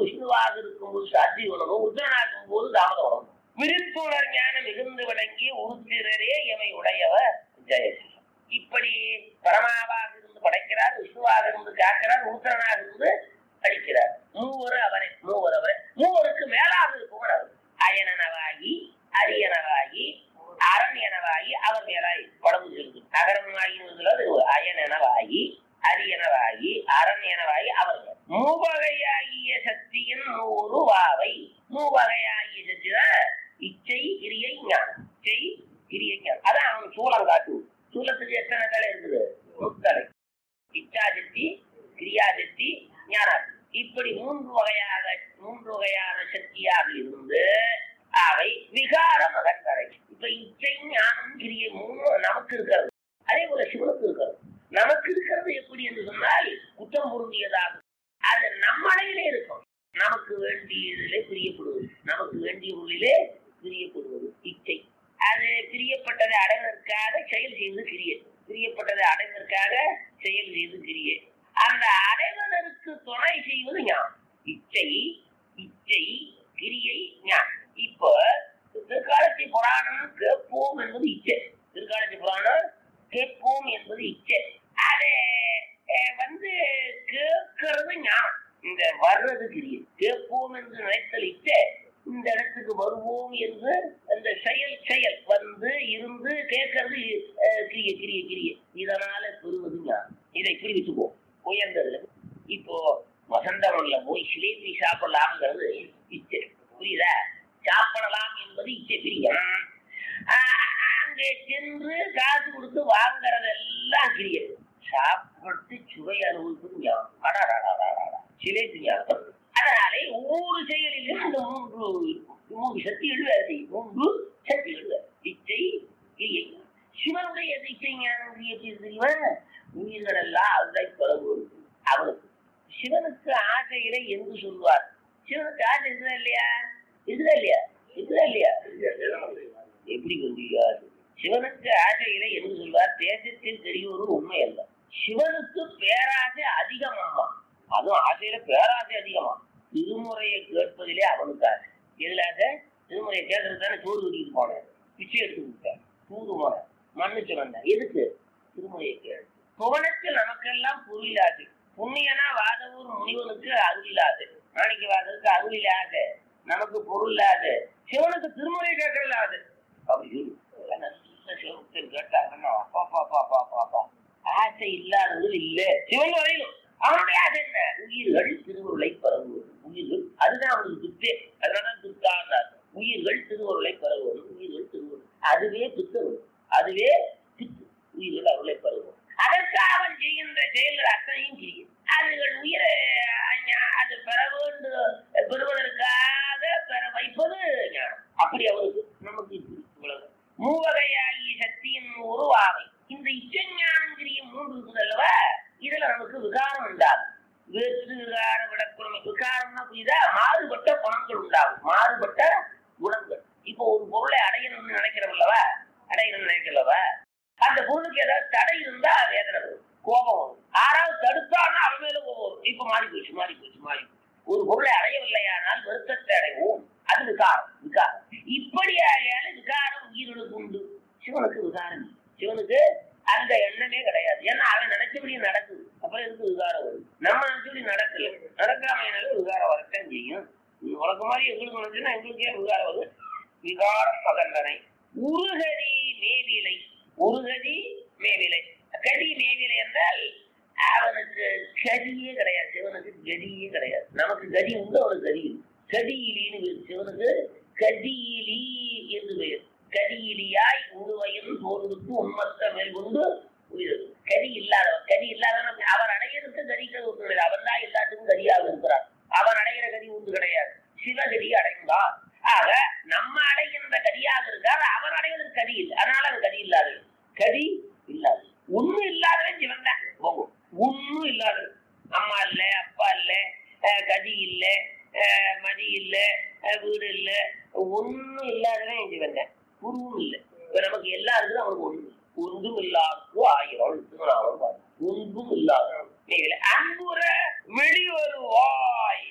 விஷ்ணுவாக இருக்கும்போது சாட்சி வரணும் உத்தரனாக இருக்கும்போது தாமதம் வரணும் விருத்துணர் ஞானம் மிகுந்து விளங்கி உருத்திரரே எமை உடையவர் ஜெயசி இப்படி பரமாவாக இருந்து படைக்கிறார் விஷ்ணுவாக இருந்து காக்கிறார் உருத்திரனாக இருந்து அழிக்கிறார் மூவர் அவரே மூவர் அவரே மூவருக்கு மேலாக இருப்பவர் அவர் அயனனவாகி அரியனவாகி அரண்யனவாகி அவர் மேலாய் படகு செலுத்து அகரமாகி அயனனவாகி அரியனவாகி அரண்யனவாகி அவர் மேல். மூவகையாகிய சக்தியின் நூறு வாவை மூவகையாகிய சக்திதான் இச்சை கிரியை ஞானம் இச்சை கிரியை ஞானம் அதான் அவன் சூளம் காட்டு சூலத்துக்கு எத்தனை தலை இருக்குது முத்தலை இச்சாசக்தி கிரியாசக்தி ஞானாசக்தி இப்படி மூன்று வகையாக மூன்று வகையான சக்தியாக இருந்து அவை விகார மகன்களை இப்ப இச்சை ஞானம் கிரியை மூணு நமக்கு இருக்கிறது அதே போல சிவனுக்கு இருக்கிறது நமக்கு இருக்கிறது எப்படி என்று சொன்னால் குற்றம் பொருந்தியதாகும் அது நம்மளையிலே இருக்கும் நமக்கு வேண்டியதிலே பிரியப்படுவது நமக்கு வேண்டிய பொருளிலே பிரியப்படுவது இச்சை அது பிரியப்பட்டதை அடைவதற்காக செயல் செய்வது கிரியை பிரியப்பட்டதை அடைவதற்காக செயல் செய்வது கிரியை அந்த அடைவதற்கு துணை செய்வது ஞானம் இச்சை இச்சை கிரியை ஞானம் இப்போ திருக்காலத்தி புராணம் கேட்போம் என்பது இச்சை திருக்காலத்தி புராணம் கேட்போம் என்பது இச்சை அது அஹ், வந்து கேட்கறது ஞானம் இந்த வர்றது கிரியை கேட்போம் என்று நினைத்தல் இச்சை இந்த இடத்துக்கு வருவோம் என்று அந்த செயல் செயல் வந்து இருந்து கேட்கறது அஹ், கிரிய கிரிய கிரிய இதனால பெறுவது ஞானம் இதை இப்படி வச்சுக்குவோம் உயர்ந்ததுல இப்போ வசந்தமல்ல போய் சிலேபி சாப்பிடலாம்ங்கிறது இச்சை புரியுதா சாப்பிடலாம் என்பது இச்சை பிரியம் ஆஹ், அங்கே சென்று காசு கொடுத்து வாங்குறதெல்லாம் கிரியை சாப்பிட்டு சுவை அனுபவிப்பது ஞானம் அடாடாடாடாடா சிலேபி ஞானம் அதனாலே ஒவ்வொரு செயலிலும் இந்த மூன்று இருக்கும். மூன்று சக்திகள் வேலை செய்யும் மூன்று சக்திகள் வேலை. இச்சை கிரியை சிவனுடைய இச்சை ஞானம் கிரியை தெரியுமா உயிர்கள் எல்லாம் அவரை பரவுவது அவனுக்கு சிவனுக்கு ஆசையில என்று சொல்வார் சிவனுக்கு ஆசை இருக்குதா இல்லையா இருக்குதா இல்லையா இருக்குதா இல்லையா எப்படி கொண்டீங்க சிவனுக்கு ஆசையில என்று சொல்வார் தேசத்தில் தெரிவது உண்மை அல்ல சிவனுக்கு பேராசை அதிகம் அம்மா அதுவும் ஆசையில பேராசை அதிகமா திருமுறையை கேட்பதிலே அவனுக்கு ஆசை எதுல ஆசை திருமுறையை கேட்கறது தானே சோறு கட்டிட்டு போனேன் பிச்சை எடுத்து விட்டேன் தூது போனேன் மன்னிச்சு வந்தேன் எதுக்கு திருமுறையை கேள் புவனத்தில் நமக்கெல்லாம் பொருளாது புண்ணியனா வாதவூர் முனிவனுக்கு அருளில்லாது மாணிக்க வாதருக்கு அருளில்லாது நமக்கு பொருளாது சிவனுக்கு திருமுறை கேட்கலாது அப்படி சொல்லு. நல்ல சிவபக்தர் கேட்டாங்கன்னா அப்பா பாப்பா பாப்பா பாப்பா ஆசை இல்லாதவர்கள் இல்ல சிவன் வரையிலும் அவனுடைய ஆசை என்ன உயிர்கள் திருவருளை பரவுவது உயிர்கள் அதுதான் அவனுக்கு துத்தே அதனாலதான் துத்தான்னார் உயிர்கள் திருவருளை பரவுவது உயிர்கள் திருவருள் அதுவே துத்தம் அதுவே பித்து உயிர்கள் அருளை பருவம் அதற்காக அவன் செய்கின்ற செயல்கள் அத்தனையும் செய்யும் அதுகள் உயிரை அஞ்ஞா- அது பெற வேண்டும் பெறுவதற்காக பெற வைப்பது ஞானம் அப்படி அவனுக்கு நமக்கு இப்படி இவ்வளவு மூவகையாகிய சக்தியின் உருவாவை இந்த இச்சஞானங்கிரிய மூன்று இருக்குது அல்லவா இதுல நமக்கு விகாரம் உண்டாகும் வேற்று விகார விடக்குறமை விகாரம்னா புரியுதா மாறுபட்ட குணங்கள் உண்டாகும் மாறுபட்ட குணங்கள் இப்போ ஒரு பொருளை அடையணும்னு நினைக்கிறோம் அல்லவா அடையணும்னு நினைக்கிறவா அந்த பொருளுக்கு ஏதாவது தடை இருந்தா வேதனை வரும் கோபம் வரும் ஆறாவது தடுத்தான்னா அவன் மேல கோபம் வரும் இப்ப மாறி போச்சு மாறி போச்சு மாறி போச்சு. ஒரு பொருளை அடையவில்லையானால் வருத்தத்தை அடைவோம் அது விகாரம் விகாரம் இப்படியாக விகாரம் உயிர்களுக்கு உண்டு சிவனுக்கு விகாரம் இல்லை. சிவனுக்கு அந்த எண்ணமே கிடையாது ஏன்னா அவன் நினைச்சபடி நடக்குது அப்புறம் எதுக்கு விகாரம் வரும் நம்ம நினைச்சபடி நடக்கல நடக்காமையினால விகாரம் வரத்தான் செய்யும் இது உலக மாதிரி எங்களுக்கு நினைச்சுன்னா எங்களுக்கு ஏன் விகாரம் வருது விகார பகந்தனை உருகதி மேவிலை உருகதி மேவிலை கதி மேவிலை என்றால் அவனுக்கு கதியே கிடையாது சிவனுக்கு கதியே கிடையாது நமக்கு கதி உண்டு அவனுக்கு கதி இல்லை. கதியிலின்னு பேர் சிவனுக்கு கதியிலி என்று பெயர் கதியிலியாய் உருவையும் தோல்விக்கு உண்மத்த மேல் கொண்டு உயிர் கதி இல்லாதவன் கதி இல்லாதவன் அவர் அடையிறதுக்கு கதிக்கிறது ஒன்று கிடையாது அவன் தான் எல்லாத்துக்கும் கதியாக இருக்கிறான் அவன் அடைகிற கதி உண்டு கிடையாது சிவகதி அடைந்தார் ஆக நம்ம அடைகின்ற கதியாக இருக்கார் அவர் அடைவதற்கு கதி இல்லை அதனால அது கதி இல்லாதது கதி இல்லாது ஒண்ணும் இல்லாதவன் சிவன் தான் போகும் ஒண்ணும் இல்லாதது அம்மா இல்ல அப்பா இல்ல அஹ் கதி இல்ல அஹ் மதி இல்ல அஹ் வீடு இல்ல ஒண்ணும் இல்லாதவன் சிவன் தான் குருவும் இல்ல இப்ப நமக்கு எல்லாம் இருக்குது அவனுக்கு ஒண்ணு ஒன்றும் இல்லாத ஆயிரம் திருநாமம் பாரு. ஒன்றும் இல்லாத அன்புற வெளிவருவாய்